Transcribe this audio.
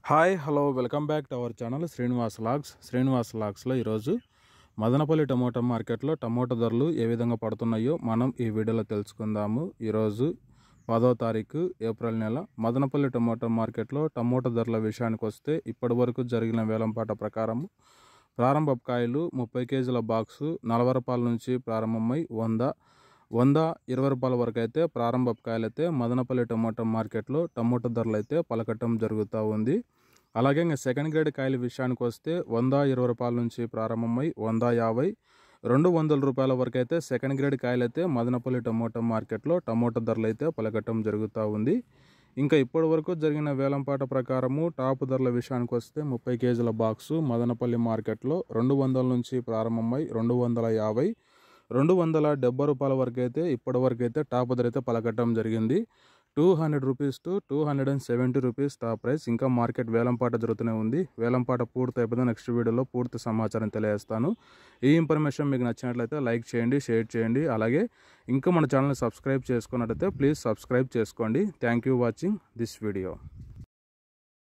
hi hello welcome back to our channel Srinivas logs Srinivas లాగ్స్లో ఈరోజు Madanapalle tomato మార్కెట్లో టమోటా ధరలు ఏ విధంగా పడుతున్నాయో మనం ఈ వీడియోలో తెలుసుకుందాము ఈరోజు పదో తారీఖు ఏప్రిల్ నెల మదనపల్లి టమోటా మార్కెట్లో టమోటా ధరల విషయానికి వస్తే ఇప్పటి వరకు జరిగిన వేలంపాట ప్రకారము ప్రారంభ కాయలు ముప్పై కేజీల బాక్సు నలభై రూపాయల నుంచి ప్రారంభమై వంద వంద ఇరవై రూపాయల వరకు అయితే ప్రారంభ కాయలు అయితే మదనపల్లి టమోటా మార్కెట్లో టమోటా ధరలు అయితే పలకటం జరుగుతూ ఉంది అలాగే ఇంకా సెకండ్ గ్రేడ్ కాయల విషయానికి వస్తే వంద ఇరవై రూపాయల నుంచి ప్రారంభమై వంద యాభై రెండు వందల రూపాయల వరకు అయితే సెకండ్ గ్రేడ్ కాయలు అయితే మదనపల్లి టమోటా మార్కెట్లో టమోటా ధరలు అయితే పలకటం జరుగుతూ ఉంది ఇంకా ఇప్పటి వరకు జరిగిన వేలంపాట ప్రకారము టాప్ ధరల విషయానికి వస్తే ముప్పై కేజీల బాక్సు మదనపల్లి మార్కెట్లో రెండు వందల నుంచి ప్రారంభమై రెండు వందల యాభై రెండు వందల డెబ్బై రూపాయల వరకు అయితే ఇప్పటి వరకు అయితే టాప్ ధర అయితే పలకటం జరిగింది two hundred rupees to two hundred and seventy rupees top price ఇంకా మార్కెట్ వేలంపాట జరుగుతూనే ఉంది వేలంపాట పూర్తి అయిపోతే నెక్స్ట్ వీడియోలో పూర్తి సమాచారం తెలియజేస్తాను ఈ ఇన్ఫర్మేషన్ మీకు నచ్చినట్లయితే లైక్ చేయండి షేర్ చేయండి అలాగే ఇంకా మన ఛానల్ని సబ్స్క్రైబ్ చేసుకున్నట్లయితే ప్లీజ్ సబ్స్క్రైబ్ చేసుకోండి thank you watching this video